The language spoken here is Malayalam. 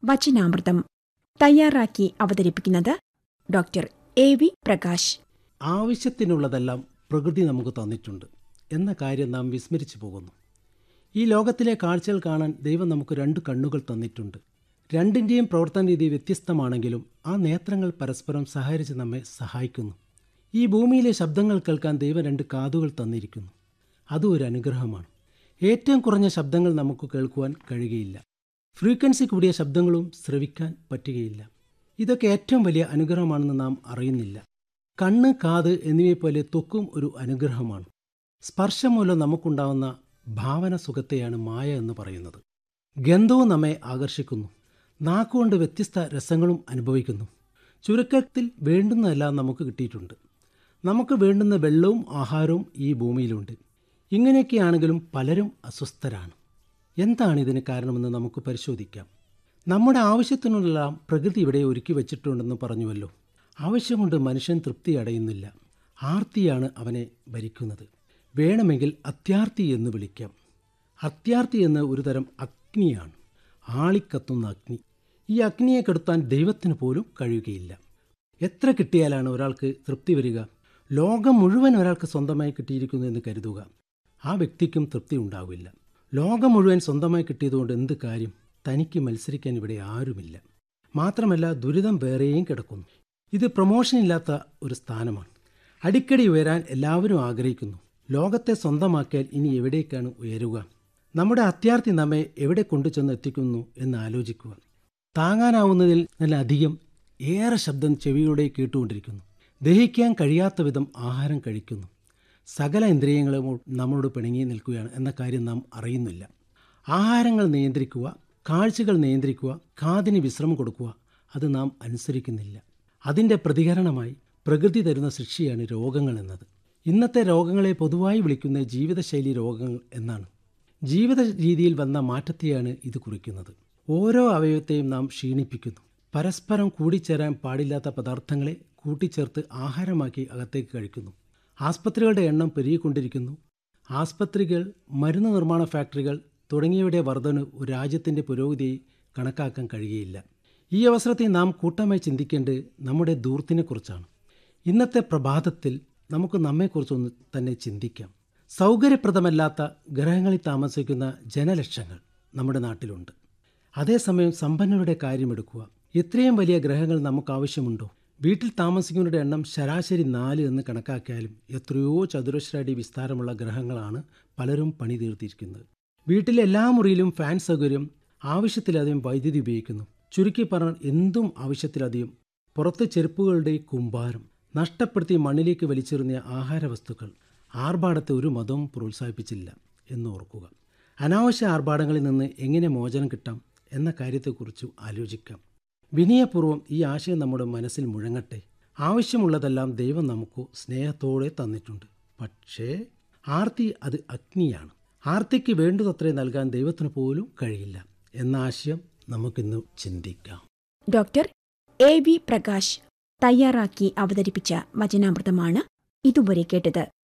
വചനാമൃതം തയ്യാറാക്കി അവതരിപ്പിക്കുന്നത് ഡോക്ടർ എ വി പ്രകാശ് ആവശ്യത്തിനുള്ളതെല്ലാം പ്രകൃതി നമുക്ക് തന്നിട്ടുണ്ട് എന്ന കാര്യം നാം വിസ്മരിച്ചു പോകുന്നു ഈ ലോകത്തിലെ കാഴ്ചകൾ കാണാൻ ദൈവം നമുക്ക് രണ്ട് കണ്ണുകൾ തന്നിട്ടുണ്ട് രണ്ടിൻ്റെയും പ്രവർത്തന രീതി വ്യത്യസ്തമാണെങ്കിലും ആ നേത്രങ്ങൾ പരസ്പരം സഹകരിച്ച് നമ്മെ സഹായിക്കുന്നു ഈ ഭൂമിയിലെ ശബ്ദങ്ങൾ കേൾക്കാൻ ദൈവം രണ്ട് കാതുകൾ തന്നിരിക്കുന്നു അതും ഒരു അനുഗ്രഹമാണ് ഏറ്റവും കുറഞ്ഞ ശബ്ദങ്ങൾ നമുക്ക് കേൾക്കുവാൻ കഴിയുകയില്ല ഫ്രീക്വൻസി കൂടിയ ശബ്ദങ്ങളും ശ്രവിക്കാൻ പറ്റുകയില്ല ഇതൊക്കെ ഏറ്റവും വലിയ അനുഗ്രഹമാണെന്ന് നാം അറിയുന്നില്ല കണ്ണ് കാത് എന്നിവയെപ്പോലെ ത്വക്കും ഒരു അനുഗ്രഹമാണ് സ്പർശം മൂലം നമുക്കുണ്ടാവുന്ന ഭാവന സുഖത്തെയാണ് മായ എന്ന് പറയുന്നത് ഗന്ധവും നമ്മെ ആകർഷിക്കുന്നു നാക്കുകൊണ്ട് വ്യത്യസ്ത രസങ്ങളും അനുഭവിക്കുന്നു ചുരുക്കത്തിൽ വേണ്ടുന്നതെല്ലാം നമുക്ക് കിട്ടിയിട്ടുണ്ട് നമുക്ക് വേണ്ടുന്ന വെള്ളവും ആഹാരവും ഈ ഭൂമിയിലുണ്ട് ഇങ്ങനെയൊക്കെയാണെങ്കിലും പലരും അസ്വസ്ഥരാണ് എന്താണ് ഇതിന് കാരണമെന്ന് നമുക്ക് പരിശോധിക്കാം നമ്മുടെ ആവശ്യത്തിനെല്ലാം പ്രകൃതി ഇവിടെ ഒരുക്കി വച്ചിട്ടുണ്ടെന്ന് പറഞ്ഞുവല്ലോ ആവശ്യം കൊണ്ട് മനുഷ്യൻ തൃപ്തി അടയുന്നില്ല ആർത്തിയാണ് അവനെ ഭരിക്കുന്നത് വേണമെങ്കിൽ അത്യാർത്തി എന്ന് വിളിക്കാം അത്യാർത്തി എന്ന് ഒരു തരം അഗ്നിയാണ് ആളിക്കത്തുന്ന അഗ്നി ഈ അഗ്നിയെ കെടുത്താൻ ദൈവത്തിന് പോലും കഴിയുകയില്ല എത്ര കിട്ടിയാലാണ് ഒരാൾക്ക് തൃപ്തി വരിക ലോകം മുഴുവൻ ഒരാൾക്ക് സ്വന്തമായി കിട്ടിയിരിക്കുന്നു എന്ന് കരുതുക ആ വ്യക്തിക്കും തൃപ്തി ഉണ്ടാവില്ല ലോകം മുഴുവൻ സ്വന്തമായി കിട്ടിയതുകൊണ്ട് എന്ത് കാര്യം തനിക്ക് മത്സരിക്കാൻ ഇവിടെ ആരുമില്ല മാത്രമല്ല ദുരിതം വേറെയും കിടക്കുന്നു ഇത് പ്രൊമോഷൻ ഇല്ലാത്ത ഒരു സ്ഥാനമാണ് അടിക്കടി ഉയരാൻ എല്ലാവരും ആഗ്രഹിക്കുന്നു ലോകത്തെ സ്വന്തമാക്കിയാൽ ഇനി എവിടേക്കാണ് ഉയരുക നമ്മുടെ അത്യാർത്ഥി നമ്മെ എവിടെ കൊണ്ടുചെന്ന് എത്തിക്കുന്നു എന്ന് ആലോചിക്കുക താങ്ങാനാവുന്നതിൽ നല്ല അധികം ഏറെ ശബ്ദം ചെവിയുടെ കേട്ടുകൊണ്ടിരിക്കുന്നു ദഹിക്കാൻ കഴിയാത്ത വിധം ആഹാരം കഴിക്കുന്നു സകല ഇന്ദ്രിയങ്ങളും നമ്മളോട് പിണങ്ങി നിൽക്കുകയാണ് എന്ന കാര്യം നാം അറിയുന്നില്ല ആഹാരങ്ങൾ നിയന്ത്രിക്കുക കാഴ്ചകൾ നിയന്ത്രിക്കുക കാതിന് വിശ്രമം കൊടുക്കുക അത് നാം അനുസരിക്കുന്നില്ല അതിൻ്റെ പ്രതികരണമായി പ്രകൃതി തരുന്ന ശിക്ഷയാണ് രോഗങ്ങൾ എന്നത് ഇന്നത്തെ രോഗങ്ങളെ പൊതുവായി വിളിക്കുന്ന ജീവിതശൈലി രോഗങ്ങൾ എന്നാണ് ജീവിത രീതിയിൽ വന്ന മാറ്റത്തെയാണ് ഇത് കുറിക്കുന്നത് ഓരോ അവയവത്തെയും നാം ക്ഷീണിപ്പിക്കുന്നു പരസ്പരം കൂടിച്ചേരാൻ പാടില്ലാത്ത പദാർത്ഥങ്ങളെ കൂട്ടിച്ചേർത്ത് ആഹാരമാക്കി അകത്തേക്ക് കഴിക്കുന്നു ആസ്പത്രികളുടെ എണ്ണം പെരുകിക്കൊണ്ടിരിക്കുന്നു ആസ്പത്രികൾ മരുന്ന് നിർമ്മാണ ഫാക്ടറികൾ തുടങ്ങിയവയുടെ വർധന ഒരു രാജ്യത്തിൻ്റെ പുരോഗതിയെ കണക്കാക്കാൻ കഴിയുകയില്ല ഈ അവസരത്തിൽ നാം കൂട്ടമായി ചിന്തിക്കേണ്ടത് നമ്മുടെ ദൂർത്തിനെക്കുറിച്ചാണ് ഇന്നത്തെ പ്രഭാതത്തിൽ നമുക്ക് നമ്മെക്കുറിച്ചൊന്ന് തന്നെ ചിന്തിക്കാം സൗകര്യപ്രദമല്ലാത്ത ഗ്രഹങ്ങളിൽ താമസിക്കുന്ന ജനലക്ഷങ്ങൾ നമ്മുടെ നാട്ടിലുണ്ട് അതേസമയം സമ്പന്നരുടെ കാര്യമെടുക്കുക ഇത്രയും വലിയ ഗ്രഹങ്ങൾ നമുക്ക് ആവശ്യമുണ്ടോ വീട്ടിൽ താമസിക്കുന്നവരുടെ എണ്ണം ശരാശരി നാല് എന്ന് കണക്കാക്കിയാലും എത്രയോ ചതുരശ്ര അടി വിസ്താരമുള്ള ഗ്രഹങ്ങളാണ് പലരും പണി തീർത്തിരിക്കുന്നത് വീട്ടിലെ എല്ലാ മുറിയിലും ഫാൻ സൗകര്യം ആവശ്യത്തിലധികം വൈദ്യുതി ഉപയോഗിക്കുന്നു ചുരുക്കി പറഞ്ഞാൽ എന്തും ആവശ്യത്തിലധികം പുറത്ത് ചെരുപ്പുകളുടെ കുമ്പാരം നഷ്ടപ്പെടുത്തി മണ്ണിലേക്ക് വലിച്ചെറിഞ്ഞ ആഹാര വസ്തുക്കൾ ആർഭാടത്തെ ഒരു മതവും പ്രോത്സാഹിപ്പിച്ചില്ല എന്ന് ഓർക്കുക അനാവശ്യ ആർഭാടങ്ങളിൽ നിന്ന് എങ്ങനെ മോചനം കിട്ടാം എന്ന കാര്യത്തെക്കുറിച്ച് ആലോചിക്കാം വിനയപൂർവ്വം ഈ ആശയം നമ്മുടെ മനസ്സിൽ മുഴങ്ങട്ടെ ആവശ്യമുള്ളതെല്ലാം ദൈവം നമുക്ക് സ്നേഹത്തോടെ തന്നിട്ടുണ്ട് പക്ഷേ ആർത്തി അത് അഗ്നിയാണ് ആർത്തിക്ക് വേണ്ടതത്രേ നൽകാൻ ദൈവത്തിന് പോലും കഴിയില്ല എന്ന ആശയം നമുക്കിന്ന് ചിന്തിക്കാം ഡോക്ടർ എ വി പ്രകാശ് തയ്യാറാക്കി അവതരിപ്പിച്ച വചനാമൃതമാണ് ഇതുവരെ കേട്ടത്